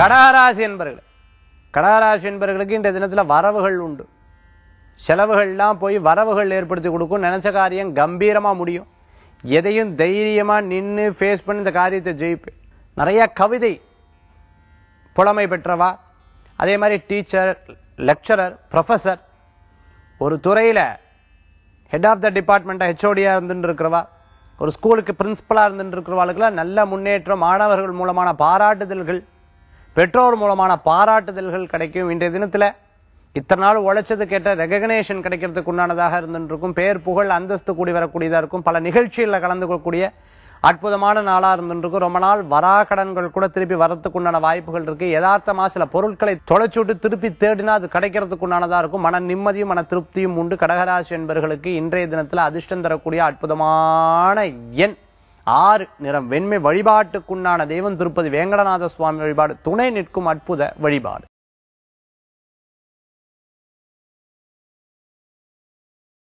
கடகராசி என்பர்கள் கடகராசி என்பர்களுக்கு இந்த தினத்துல வரவுகள் உண்டு செலவுகள்லாம் போய் வரவுகள் ஏற்படுத்தி கொடுக்கும் நினைச்ச காரியம் கம்பீரமா முடியும் எதையும் தைரியமா நின்னு ஃபேஸ் பண்ணி இந்த காரியத்தை ஜெயிப்பேன் நிறைய கவிதை புலமை பெற்றவா அதே மாதிரி டீச்சர் லெக்சரர் ப்ரொஃபஸர் ஒரு துறையில ஹெட் ஆஃப் த டிபார்ட்மெண்ட் ஹெச்ஓடியா இருந்துட்டு இருக்கிறவா ஒரு ஸ்கூலுக்கு பிரின்சிபலா இருந்துட்டு இருக்கிறவாளுக்கெல்லாம் நல்ல முன்னேற்றம் மாணவர்கள் மூலமான பாராட்டுதல்கள் பெற்றோர் மூலமான பாராட்டுதல்கள் கிடைக்கும் இன்றைய தினத்துல இத்தனை நாள் உழைச்சது கேட்ட ரெகக்னேஷன் கிடைக்கிறதுக்கு உண்டானதாக இருந்துட்டு இருக்கும் பேர் புகழ் அந்தஸ்து கூடி வரக்கூடியதா இருக்கும் பல நிகழ்ச்சிகள்ல கலந்து கொள்ளக்கூடிய அற்புதமான நாளா இருந்துட்டு இருக்கும் ரொம்ப நாள் வரா கடன்கள் கூட திருப்பி வரத்துக்கு உண்டான வாய்ப்புகள் இருக்கு யதார்த்தமா சில பொருட்களை தொலைச்சு விட்டு திருப்பி தேடினா அது கிடைக்கிறதுக்கு உண்டானதா இருக்கும் மன நிம்மதியும் மன திருப்தியும் உண்டு கடகராசி என்பவர்களுக்கு இன்றைய தினத்துல அதிர்ஷ்டம் தரக்கூடிய அற்புதமான எண் ஆறு நிறம் வெண்மை வழிபாட்டுக்குண்டான தெய்வம் திருப்பதி வேங்கடநாத சுவாமி வழிபாடு துணை நிற்கும் அற்புத வழிபாடு